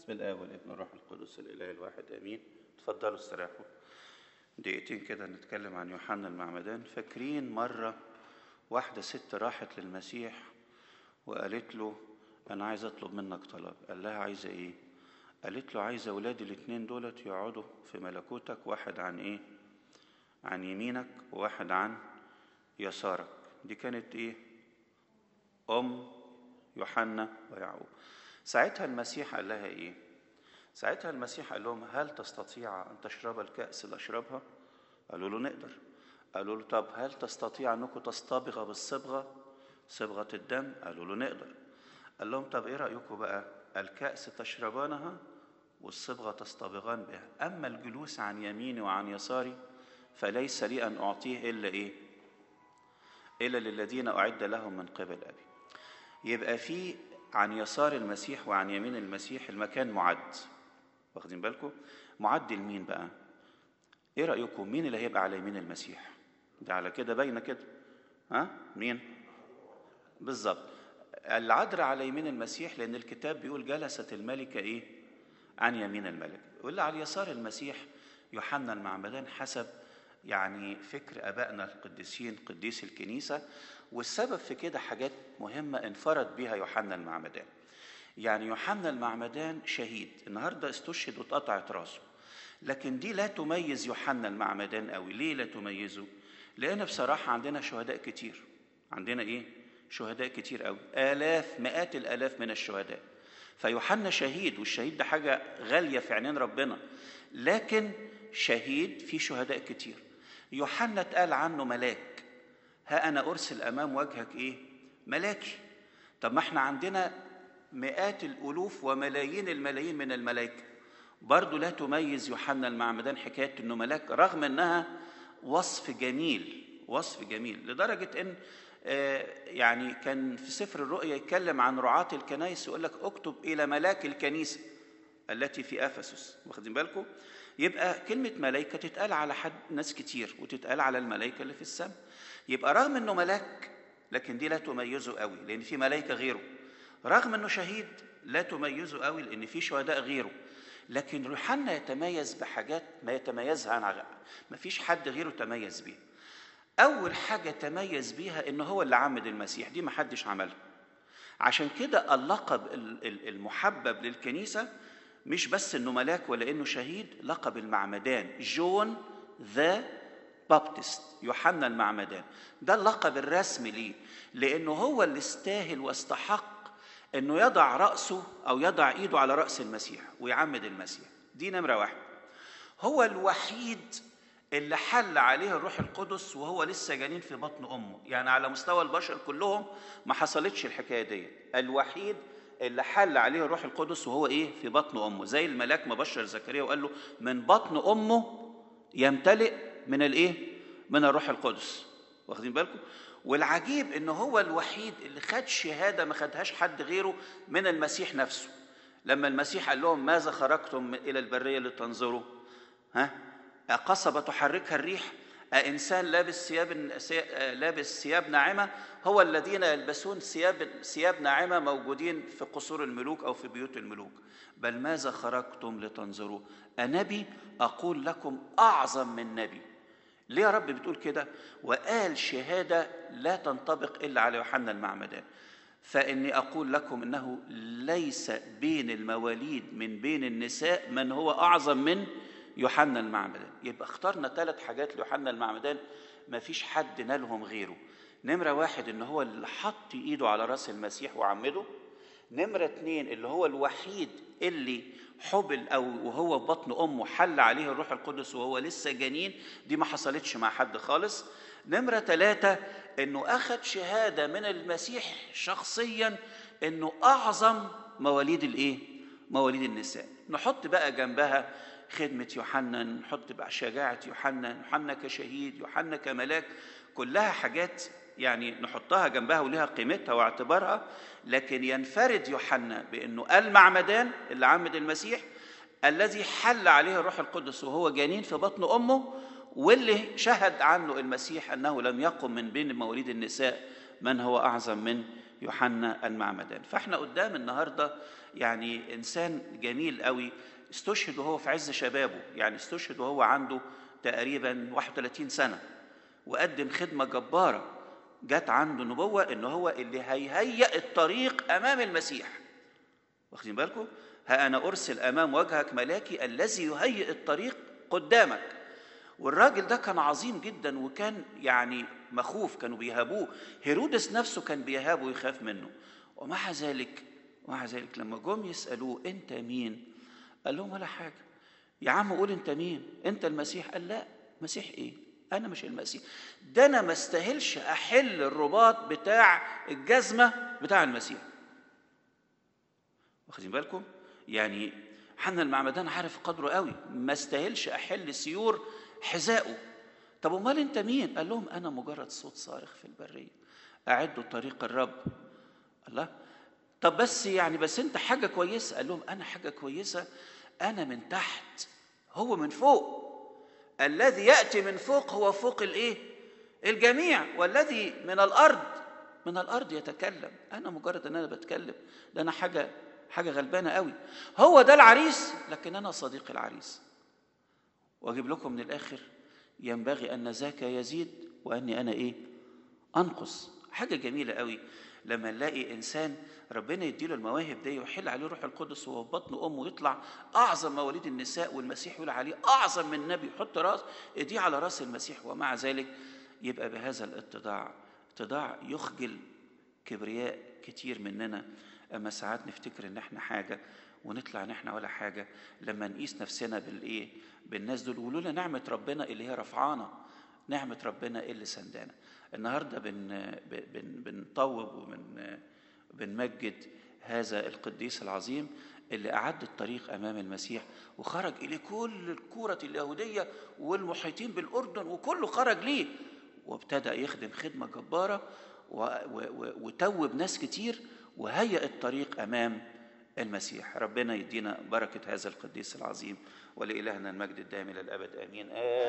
بسم الله والابن والروح القدس الاله الواحد امين تفضلوا استراحوا دقيقتين كده نتكلم عن يوحنا المعمدان فاكرين مره واحده ست راحت للمسيح وقالت له انا عايز اطلب منك طلب قال لها عايزه ايه قالت له عايزه اولادي الاثنين دولت يقعدوا في ملكوتك واحد عن ايه عن يمينك وواحد عن يسارك دي كانت ايه ام يوحنا ويعقوب ساعتها المسيح قال لها ايه ساعتها المسيح قال لهم هل تستطيع ان تشرب الكاس اللي اشربها قالوا له نقدر قالوا له طب هل تستطيع انكم تصطبغ بالصبغه صبغه الدم قالوا له نقدر قال لهم طب ايه رايكم بقى الكاس تشربانها والصبغه تصطبغان بها اما الجلوس عن يميني وعن يساري فليس لي ان اعطيه الا ايه الا للذين اعد لهم من قبل ابي يبقى في عن يسار المسيح وعن يمين المسيح المكان معد واخدين بالكم معد لمين بقى ايه رايكم مين اللي هيبقى على يمين المسيح ده على كده باينه كده ها مين بالظبط العذراء على يمين المسيح لان الكتاب بيقول جلست الملكه ايه عن يمين الملك واللي على يسار المسيح يوحنا المعمدان حسب يعني فكر ابائنا القديسين قديس الكنيسه والسبب في كده حاجات مهمه انفرد بها يوحنا المعمدان يعني يوحنا المعمدان شهيد النهارده استشهد واتقطعت راسه لكن دي لا تميز يوحنا المعمدان قوي ليه لا تميزه لان بصراحه عندنا شهداء كتير عندنا ايه شهداء كتير قوي الاف مئات الالاف من الشهداء فيوحنا شهيد والشهيد ده حاجه غاليه في عينين ربنا لكن شهيد في شهداء كتير يوحنا اتقال عنه ملاك ها انا ارسل امام وجهك ايه ملاكي طب ما احنا عندنا مئات الالوف وملايين الملايين من الملائكه برضه لا تميز يوحنا المعمدان حكايه انه ملاك رغم انها وصف جميل وصف جميل لدرجه ان يعني كان في سفر الرؤيا يتكلم عن رعاة الكنائس يقول لك اكتب الى ملاك الكنيسه التي في افسس واخدين بالكم يبقى كلمه ملائكه تتقال على حد ناس كتير وتتقال على الملائكه اللي في السماء يبقى رغم انه ملاك لكن دي لا تميزه قوي لان في ملائكه غيره رغم انه شهيد لا تميزه قوي لان في شهداء غيره لكن يوحنا يتميز بحاجات ما يتميزها عن ما فيش حد غيره تميز بيها اول حاجه تميز بيها ان هو اللي عمد المسيح دي ما حدش عملها عشان كده اللقب المحبب للكنيسه مش بس انه ملاك ولا انه شهيد لقب المعمدان جون ذا بابتست يوحنا المعمدان ده اللقب الرسمي ليه لانه هو اللي استاهل واستحق انه يضع راسه او يضع ايده على راس المسيح ويعمد المسيح دي نمره واحد هو الوحيد اللي حل عليه الروح القدس وهو لسه جنين في بطن امه يعني على مستوى البشر كلهم ما حصلتش الحكايه دي الوحيد اللي حل عليه الروح القدس وهو ايه في بطن امه زي الملاك ما بشر زكريا وقال له من بطن امه يمتلئ من الايه من الروح القدس واخدين بالكم والعجيب ان هو الوحيد اللي خد شهاده ما خدهاش حد غيره من المسيح نفسه لما المسيح قال لهم ماذا خرجتم الى البريه لتنظروا ها قصبه تحركها الريح أإنسان لابس ثياب لابس ثياب ناعمة هو الذين يلبسون ثياب ثياب ناعمة موجودين في قصور الملوك أو في بيوت الملوك بل ماذا خرجتم لتنظروا أنبي أقول لكم أعظم من نبي ليه يا رب بتقول كده وقال شهادة لا تنطبق إلا على يوحنا المعمدان فإني أقول لكم إنه ليس بين المواليد من بين النساء من هو أعظم من يوحنا المعمدان يبقى اخترنا ثلاث حاجات ليوحنا المعمدان ما فيش حد نالهم غيره نمرة واحد ان هو اللي حط ايده على راس المسيح وعمده نمرة اتنين اللي هو الوحيد اللي حبل او وهو في بطن امه حل عليه الروح القدس وهو لسه جنين دي ما حصلتش مع حد خالص نمرة ثلاثة انه اخذ شهادة من المسيح شخصيا انه اعظم مواليد الايه مواليد النساء نحط بقى جنبها خدمة يوحنا نحط بقى شجاعة يوحنا يوحنا كشهيد يوحنا كملاك كلها حاجات يعني نحطها جنبها ولها قيمتها واعتبارها لكن ينفرد يوحنا بأنه المعمدان اللي عمد المسيح الذي حل عليه الروح القدس وهو جنين في بطن أمه واللي شهد عنه المسيح أنه لم يقم من بين مواليد النساء من هو أعظم من يوحنا المعمدان فاحنا قدام النهارده يعني انسان جميل قوي استشهد وهو في عز شبابه يعني استشهد وهو عنده تقريبا 31 سنه وقدم خدمه جباره جت عنده نبوه ان هو اللي هيهيئ الطريق امام المسيح واخدين بالكم ها انا ارسل امام وجهك ملاكي الذي يهيئ الطريق قدامك والراجل ده كان عظيم جدا وكان يعني مخوف كانوا بيهابوه هيرودس نفسه كان بيهابه ويخاف منه ومع ذلك ومع ذلك لما جم يسالوه انت مين قال لهم ولا حاجه يا عم قول انت مين انت المسيح قال لا مسيح ايه انا مش المسيح ده انا ما استاهلش احل الرباط بتاع الجزمه بتاع المسيح واخدين بالكم يعني حنا المعمدان عارف قدره قوي ما استاهلش احل سيور حذائه طب امال انت مين قال لهم انا مجرد صوت صارخ في البريه اعدوا طريق الرب الله طب بس يعني بس انت حاجه كويسه قال لهم انا حاجه كويسه انا من تحت هو من فوق الذي ياتي من فوق هو فوق الايه الجميع والذي من الارض من الارض يتكلم انا مجرد ان انا بتكلم ده انا حاجه حاجه غلبانه قوي هو ده العريس لكن انا صديق العريس واجيب لكم من الاخر ينبغي ان ذاك يزيد واني انا ايه انقص حاجه جميله قوي لما نلاقي انسان ربنا يديله المواهب دي ويحل عليه روح القدس وهو في بطن امه يطلع اعظم مواليد النساء والمسيح يقول عليه اعظم من نبي يحط راس ايديه على راس المسيح ومع ذلك يبقى بهذا الاتضاع اتضاع يخجل كبرياء كتير مننا اما ساعات نفتكر ان احنا حاجه ونطلع ان احنا ولا حاجه لما نقيس نفسنا بالايه بالناس دول ولولا نعمه ربنا اللي هي رفعانا نعمه ربنا اللي سندانا النهارده بن بن بنطوب وبن بنمجد هذا القديس العظيم اللي أعد الطريق أمام المسيح وخرج إلى كل الكورة اليهودية والمحيطين بالأردن وكله خرج ليه وابتدأ يخدم خدمة جبارة وتوب ناس كتير وهيئ الطريق أمام المسيح ربنا يدينا بركة هذا القديس العظيم ولإلهنا المجد الدائم إلى الأبد آمين, آمين.